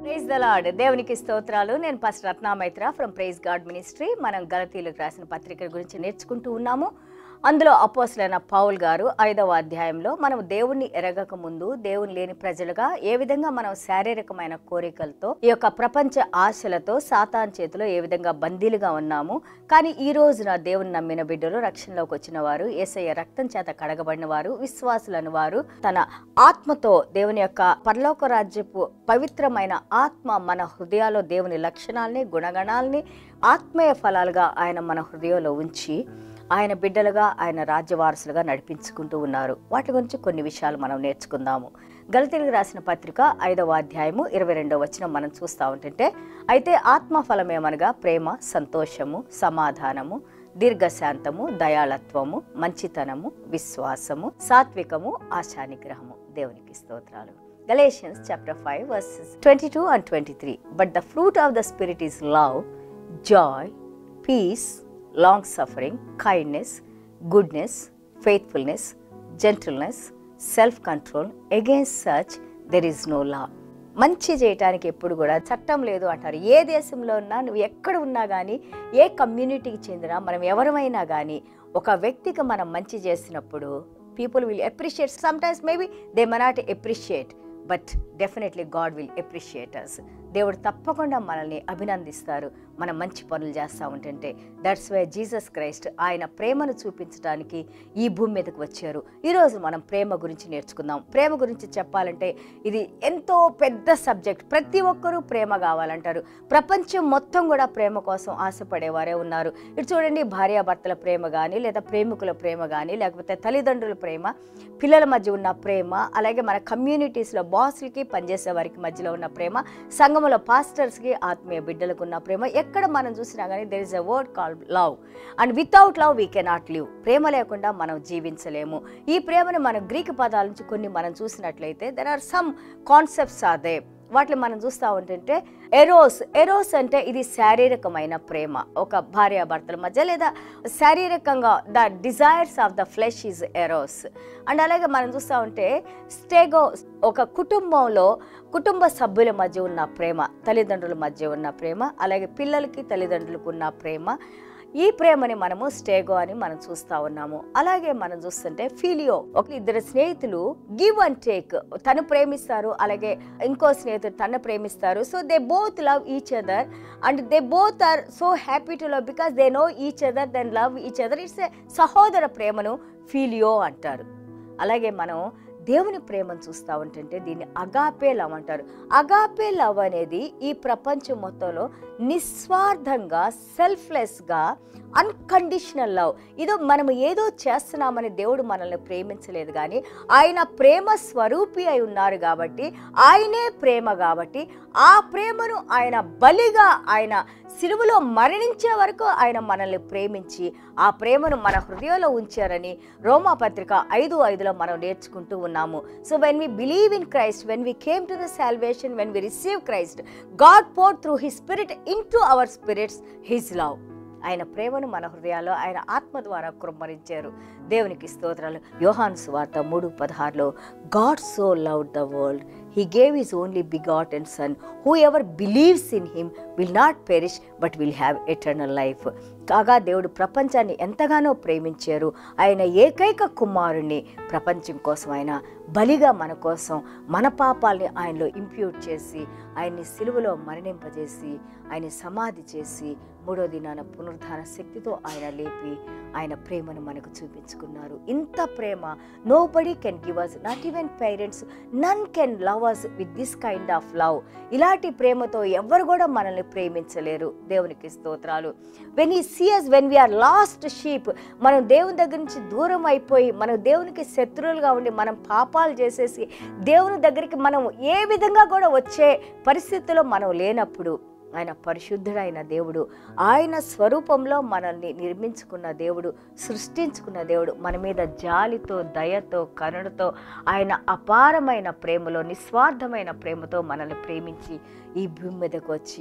praise the lord దేవునికి స్తోత్రాలు నేను ఫస్ట్ రత్నామైత్ర ఫ్రమ్ ప్రైజ్ గాడ్ మినిస్ట్రీ మనం గలతీలకు రాసిన పత్రిక గురించి నేర్చుకుంటూ ఉన్నాము అందులో అపోసలైన పౌల్ గారు ఐదవ అధ్యాయంలో మనం దేవుణ్ణి ఎరగక ముందు దేవుని లేని ప్రజలుగా ఏ విధంగా మనం శారీరకమైన కోరికలతో ఈ యొక్క ప్రపంచ ఆశలతో సాతాన్ చేతిలో ఏ విధంగా బందీలుగా ఉన్నాము కానీ ఈ రోజున దేవుని నమ్మిన బిడ్డలు రక్షణలోకి వచ్చిన వారు ఏసయ్య రక్తం చేత కడగబడిన వారు విశ్వాసులను వారు తన ఆత్మతో దేవుని యొక్క పరలోక రాజ్యపు పవిత్రమైన ఆత్మ మన హృదయాల్లో దేవుని లక్షణాలని గుణగణాలని ఆత్మీయ ఫలాలుగా ఆయన మన హృదయంలో ఉంచి ఆయన బిడ్డలుగా ఆయన రాజ్యవారసులుగా నడిపించుకుంటూ ఉన్నారు వాటి గురించి కొన్ని విషయాలు మనం నేర్చుకుందాము గలతీలకు రాసిన పత్రిక ఐదవ అధ్యాయము ఇరవై రెండవ వచనం మనం చూస్తూ ఉంటుంటే అయితే ఆత్మఫలం ఏమనగా ప్రేమ సంతోషము సమాధానము దీర్ఘశాంతము దయాళత్వము మంచితనము విశ్వాసము సాత్వికము ఆశానిగ్రహము దేవునికి స్తోత్రాలు Galatians chapter five verses twenty two and twenty three but the fruit of the spirit is love joy peace long suffering kindness goodness faithfulness gentleness self control against such there is no law మంచి చేయటానికి ఎప్పుడు కూడా చట్టం లేదు అంటారు ఏ దేశంలో ఉన్నా నువ్వు ఎక్కడ ఉన్నా కానీ ఏ కమ్యూనిటీకి చెందినా మనం ఎవరమైనా కానీ ఒక వ్యక్తికి మనం మంచి చేసినప్పుడు people will appreciate some times maybe they may not appreciate but definitely God will appreciate us దేవుడు తప్పకుండా మనల్ని అభినందిస్తారు మనం మంచి పనులు చేస్తూ ఉంటుంటే దట్స్ వై జీసస్ క్రైస్ట్ ఆయన ప్రేమను చూపించడానికి ఈ భూమి మీదకి వచ్చారు ఈరోజు మనం ప్రేమ గురించి నేర్చుకుందాం ప్రేమ గురించి చెప్పాలంటే ఇది ఎంతో పెద్ద సబ్జెక్ట్ ప్రతి ఒక్కరూ ప్రేమ కావాలంటారు ప్రపంచం మొత్తం కూడా ప్రేమ కోసం ఆశపడేవారే ఉన్నారు ఇటు చూడండి భార్యాభర్తల ప్రేమ కానీ లేదా ప్రేమికుల ప్రేమ కానీ లేకపోతే తల్లిదండ్రుల ప్రేమ పిల్లల మధ్య ఉన్న ప్రేమ అలాగే మన కమ్యూనిటీస్లో బాస్లకి పనిచేసే వారికి మధ్యలో ఉన్న ప్రేమ సంఘములో పాస్టర్స్కి ఆత్మీయ బిడ్డలకు ఉన్న ప్రేమ ఎక్కడ మనం చూసినా కానీ there is a word call love and without love we cannot live ప్రేమ లేకుండా మనం జీవించలేము ఈ ప్రేమను మన గ్రీక్ పదాల నుంచి కొన్ని మనం చూసినట్లయితే there are some concepts are they వాటిని మనం చూస్తూ ఉంటుంటే ఎరోస్ ఎరోస్ అంటే ఇది శారీరకమైన ప్రేమ ఒక భార్యాభర్తల మధ్య లేదా శారీరకంగా the desires of the flesh is eros and అలాగే మనం చూస్తూ ఉంటే స్టేగో ఒక కుటుంబంలో కుటుంబ సభ్యుల మధ్య ఉన్న ప్రేమ తల్లిదండ్రుల మధ్య ఉన్న ప్రేమ అలాగే పిల్లలకి తల్లిదండ్రులకు ఉన్న ప్రేమ ఈ ప్రేమని మనము స్టేగో అని మనం చూస్తా ఉన్నాము అలాగే మనం చూస్తుంటే ఫీలియో ఒక ఇద్దరు స్నేహితులు గివ్ అండ్ టేక్ తను ప్రేమిస్తారు అలాగే ఇంకో స్నేహితుడు తను ప్రేమిస్తారు so they both love each other and they both are so happy to love because they know each other then love each other it's a సహోదర ప్రేమను ఫీలియో అంటారు అలాగే మనం దేవుని ప్రేమను చూస్తూ ఉంటుంటే దీన్ని అగాపే లవ్ అంటారు అగాపే లవ్ అనేది ఈ ప్రపంచం మొత్తంలో నిస్వార్థంగా సెల్ఫ్లెస్గా అన్కండిషనల్ లవ్ ఇదో మనం ఏదో చేస్తున్నామని దేవుడు మనల్ని ప్రేమించలేదు కానీ ఆయన ప్రేమ స్వరూపి అయి ఉన్నారు కాబట్టి ఆయనే ప్రేమ కాబట్టి ఆ ప్రేమను ఆయన బలిగా ఆయన సిలువలో మరణించే వరకు ఆయన మనల్ని ప్రేమించి ఆ ప్రేమను మన హృదయంలో ఉంచారని రోమా పత్రిక ఐదు ఐదులో మనం నేర్చుకుంటూ ఉన్నాము so when we believe in Christ when we came to the salvation when we receive Christ God pour through his spirit in to our spirits his love ఆయన ప్రేమను మన హృదయాల్లో ఆయన ఆత్మ ద్వారా కుమ్మరించారు దేవునికి స్తోత్రాలు యోహాను సువార్త మూడు పదహారులో God so love the world he gave his only begotten son who ever believes in him will not perish but will have eternal life కాగా దేవుడు ప్రపంచాన్ని ఎంతగానో ప్రేమించారు ఆయన ఏకైక కుమారుణ్ణి ప్రపంచం కోసం ఆయన బలిగా మన కోసం మన పాపాల్ని ఆయనలో ఇంప్యూట్ చేసి ఆయన్ని సిలువలో మరణింపజేసి ఆయన సమాధి చేసి మూడో దినాన పునరుద్ధాన శక్తితో ఆయన లేపి ఆయన ప్రేమను మనకు చూపించుకున్నారు ఇంత ప్రేమ nobody can give us not even parents none can love us with this kind of love ఇలాంటి ప్రేమతో ఎవరు కూడా మనల్ని ప్రేమించలేరు దేవునికి స్తోత్రాలు when he sees us when we are lost sheep మనం దేవుని దగ్గర నుంచి దూరం అయిపోయి మనం దేవునికి శత్రువులుగా ఉండి మనం పాపాలు చేసేసి దేవుని దగ్గరికి మనం ఏ విధంగా కూడా వచ్చే పరిస్థితిలో మనం లేనప్పుడు ఆయన పరిశుద్ధుడైన దేవుడు ఆయన స్వరూపంలో మనల్ని నిర్మించుకున్న దేవుడు సృష్టించుకున్న దేవుడు మన మీద జాలితో దయతో కరుణతో ఆయన అపారమైన ప్రేమలో నిస్వార్థమైన ప్రేమతో మనల్ని ప్రేమించి ఈ భూమి మీదకి వచ్చి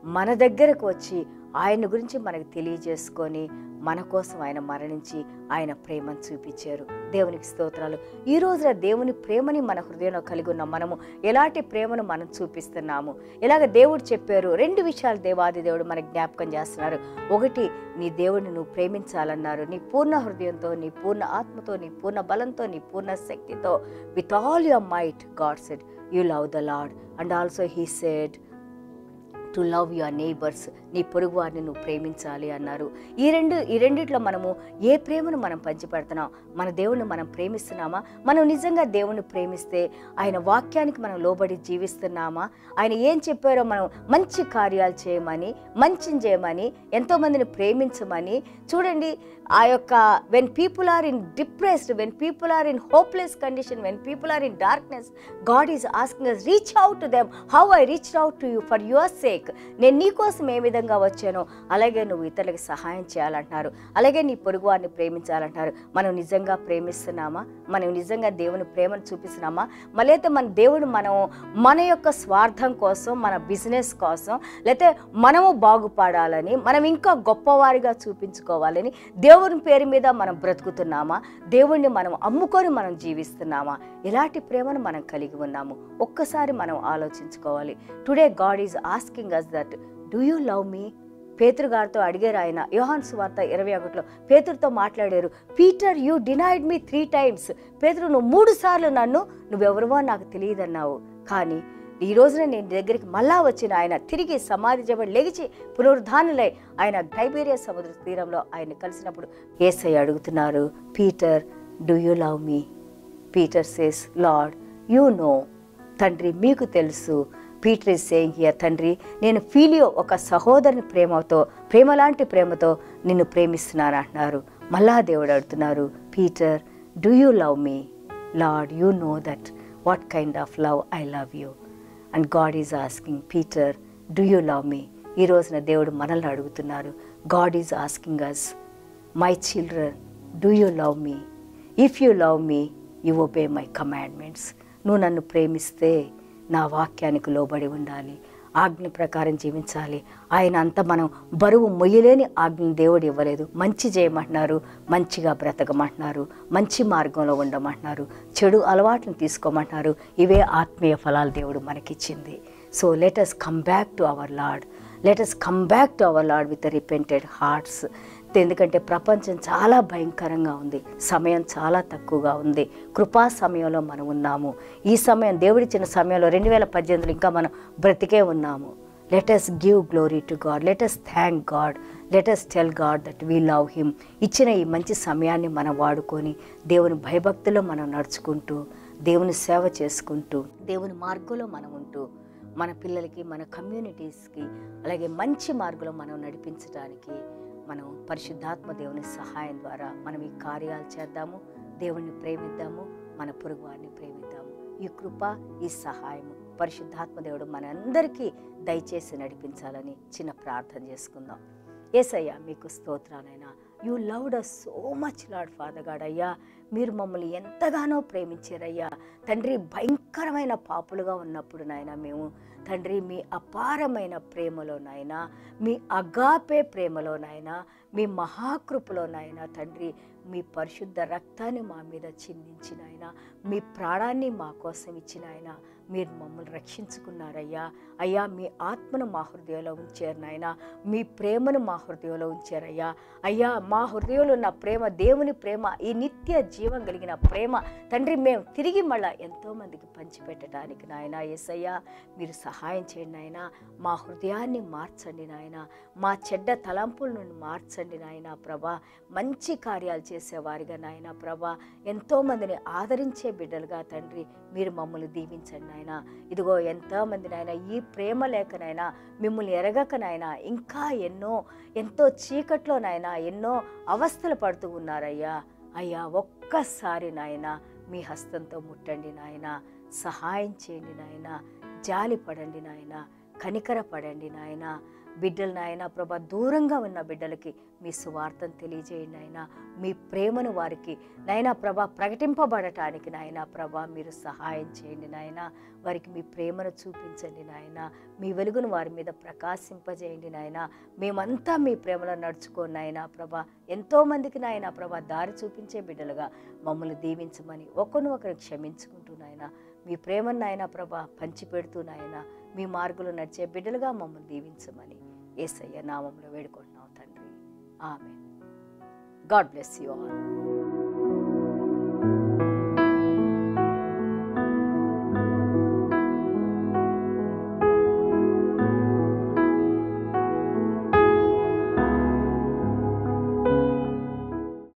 మన దగ్గరకు వచ్చి ఆయన గురించి మనకు తెలియజేసుకొని మన కోసం ఆయన మరణించి ఆయన ప్రేమను చూపించారు దేవునికి స్తోత్రాలు ఈ రోజున దేవుని ప్రేమని మన హృదయంలో కలిగి ఉన్న మనము ఎలాంటి ప్రేమను మనం చూపిస్తున్నాము ఇలాగ దేవుడు చెప్పారు రెండు విషయాలు దేవాది దేవుడు మనకు జ్ఞాపకం చేస్తున్నారు ఒకటి నీ దేవుడిని నువ్వు ప్రేమించాలన్నారు నీ పూర్ణ హృదయంతో నీ పూర్ణ ఆత్మతో నీ పూర్ణ బలంతో నీ పూర్ణ శక్తితో with all your might God said you love the Lord and also he said to love your neighbours నీ పొరుగు వారిని నువ్వు ప్రేమించాలి అన్నారు ఈ రెండు ఈ రెండిట్లో మనము ఏ ప్రేమను మనం పంచిపెడుతున్నాం మన దేవుణ్ణి మనం ప్రేమిస్తున్నామా మనం నిజంగా దేవుణ్ణి ప్రేమిస్తే ఆయన వాక్యానికి మనం లోబడి జీవిస్తున్నామా ఆయన ఏం చెప్పారో మనం మంచి కార్యాలు చేయమని మంచిని చేయమని ఎంతోమందిని ప్రేమించమని చూడండి ఆ యొక్క when people are in depressed when people are in hopeless condition when people are in darkness God is asking us reach out to them how I reach out to you for your sake నేను నీ కోసం ఏ విధంగా వచ్చానో అలాగే నువ్వు ఇతరులకు సహాయం చేయాలంటున్నారు అలాగే నీ పొరుగు వారిని ప్రేమించాలంటున్నారు మనం నిజంగా ప్రేమిస్తున్నామా మనం నిజంగా దేవుని ప్రేమను చూపిస్తున్నామా మళ్ళైతే మన దేవుడు మనం మన యొక్క స్వార్థం కోసం మన బిజినెస్ కోసం లేకపోతే మనము బాగుపడాలని మనం ఇంకా గొప్పవారిగా చూపించుకోవాలని దేవుని పేరు మీద మనం బ్రతుకుతున్నామా దేవుణ్ణి మనం అమ్ముకొని మనం జీవిస్తున్నామా ఎలాంటి ప్రేమను మనం కలిగి ఉన్నాము ఒక్కసారి మనం ఆలోచించుకోవాలి today God is asking us that do you love me పేతురు గారితో అడిగారు ఆయన యోహాన్ సువార్త ఇరవై ఒకటిలో పేతురుతో మాట్లాడారు Peter you denied me three times పేతురు నువ్వు మూడు సార్లు నన్ను నువ్వెవరివో నాకు తెలియదన్నావు కానీ ఈ రోజున నేను దగ్గరికి మళ్ళా వచ్చిన ఆయన తిరిగి సమాధి జబడి లెగిచి పునరుద్ధానులై ఆయన టైబేరియా సముద్ర తీరంలో ఆయన కలిసినప్పుడు ఏసై అడుగుతున్నారు Peter do you love me Peter says Lord you know తండ్రి మీకు తెలుసు పీటర్ ఇస్ సేయింగ్ హియర్ తండ్రి నేను ఫీలియో ఒక సహోదరుని ప్రేమతో ప్రేమ లాంటి ప్రేమతో నిన్ను ప్రేమిస్తున్నాను అంటున్నారు మళ్ళా దేవుడు అడుగుతున్నారు Peter do you love me Lord you know that what kind of love I love you and God is asking Peter do you love me ఈ రోజున దేవుడు మనల్ని అడుగుతున్నారు God is asking us my children do you love me if you love me you obey my commandments నువ్వు నన్ను ప్రేమిస్తే నా వాక్యానికి లోబడి ఉండాలి ఆజ్ఞ ప్రకారం జీవించాలి ఆయన అంత మనం బరువు మొయ్యలేని ఆజ్ఞ దేవుడు ఇవ్వలేదు మంచి చేయమంటున్నారు మంచిగా బ్రతకమంటున్నారు మంచి మార్గంలో ఉండమంటున్నారు చెడు అలవాట్లను తీసుకోమంటున్నారు ఇవే ఆత్మీయ ఫలాలు దేవుడు మనకిచ్చింది so let us come back to our Lord let us come back to our Lord with repented hearts ఎందుకంటే ప్రపంచం చాలా భయంకరంగా ఉంది సమయం చాలా తక్కువగా ఉంది కృపా సమయంలో మనం ఉన్నాము ఈ సమయం దేవుడిచ్చిన సమయంలో రెండు వేల పద్దెనిమిదిలో ఇంకా మనం బ్రతికే ఉన్నాము let us give glory to God let us thank God let us tell God that we love him ఇచ్చిన ఈ మంచి సమయాన్ని మనం వాడుకొని దేవుని భయభక్తిలో మనం నడుచుకుంటూ దేవుని సేవ చేసుకుంటూ దేవుని మార్గంలో మనం ఉంటూ మన పిల్లలకి మన కమ్యూనిటీస్కి అలాగే మంచి మార్గంలో మనం నడిపించడానికి మనం పరిశుద్ధాత్మ దేవుని సహాయం ద్వారా మనం ఈ కార్యాలు చేద్దాము దేవుణ్ణి ప్రేమిద్దాము మన పొరుగు వారిని ప్రేమిద్దాము ఈ కృప ఈ సహాయము పరిశుద్ధాత్మ దేవుడు మనందరికీ దయచేసి నడిపించాలని చిన్న ప్రార్థన చేసుకుందాం ఏసయ్యా మీకు స్తోత్రాలైనా you loved us so much Lord father God అయ్యా మీరు మమ్మల్ని ఎంతగానో ప్రేమించారయ్యా తండ్రి భయంకరమైన పాపులుగా ఉన్నప్పుడు నాయన మేము తండ్రి మీ అపారమైన ప్రేమలో నాయన మీ అగాపే ప్రేమలో నాయన మీ మహాకృపలో నాయన తండ్రి మీ పరిశుద్ధ రక్తాన్ని మా మీద చిందించిన ఆయన మీ ప్రాణాన్ని మా కోసం ఇచ్చిన ఆయన మీరు మమ్మల్ని రక్షించుకున్నారయ్యా అయ్యా మీ ఆత్మను మా హృదయంలో ఉంచారు నాయన మీ ప్రేమను మా హృదయంలో ఉంచారయ్యా అయ్యా మా హృదయంలో ఉన్న ప్రేమ దేవుని ప్రేమ ఈ నిత్య జీవం కలిగిన ప్రేమ తండ్రి మేము తిరిగి మళ్ళా ఎంతోమందికి పంచిపెట్టడానికి నాయన ఎస్అయ్యా మీరు సహాయం చేయండి నాయన మా హృదయాన్ని మార్చండి నాయన మా చెడ్డ తలంపుల నుండి మార్చండి నాయన ప్రభా మంచి కార్యాలు చేసేవారిగా నాయన ప్రభా ఎంతోమందిని ఆదరించే బిడ్డలుగా తండ్రి మీరు మమ్మల్ని దీవించండి నాయన ఇదిగో ఎంతోమంది నాయన ఈ ప్రేమ లేకనైనా మిమ్మల్ని ఎరగకనైనా ఇంకా ఎన్నో ఎంతో చీకట్లో నాయన ఎన్నో అవస్థలు పడుతూ ఉన్నారయ్యా అయ్యా ఒక్కసారి నాయన మీ హస్తంతో ముట్టండి నాయన సహాయం చేయండి నాయన జాలి పడండి నాయన కనికర పడండి నాయన బిడ్డలు నాయన ప్రభా దూరంగా ఉన్న బిడ్డలకి మీ సువార్తను తెలియజేయండి నాయన మీ ప్రేమను వారికి నైనా ప్రభా ప్రకటింపబడటానికి నాయన ప్రభా మీరు సహాయం చేయండి నాయన వారికి మీ ప్రేమను చూపించండి నాయన మీ వెలుగును వారి మీద ప్రకాశింపజేయండి నాయన మేమంతా మీ ప్రేమలో నడుచుకోండి నాయన ప్రభా ఎంతోమందికి నాయన ప్రభా దారి చూపించే బిడ్డలుగా మమ్మల్ని దీవించమని ఒకరిని ఒకరు క్షమించుకుంటూ నాయన మీ ప్రేమను నాయన ప్రభా పంచిపెడుతూ నాయన మీ మార్గంలో నడిచే బిడ్డలుగా మమ్మల్ని దీవించమని ఏసయ్య నామంలో వేడుకుంటున్నాం తండ్రి ఆమె గాడ్ బ్లెస్ యూ ఆల్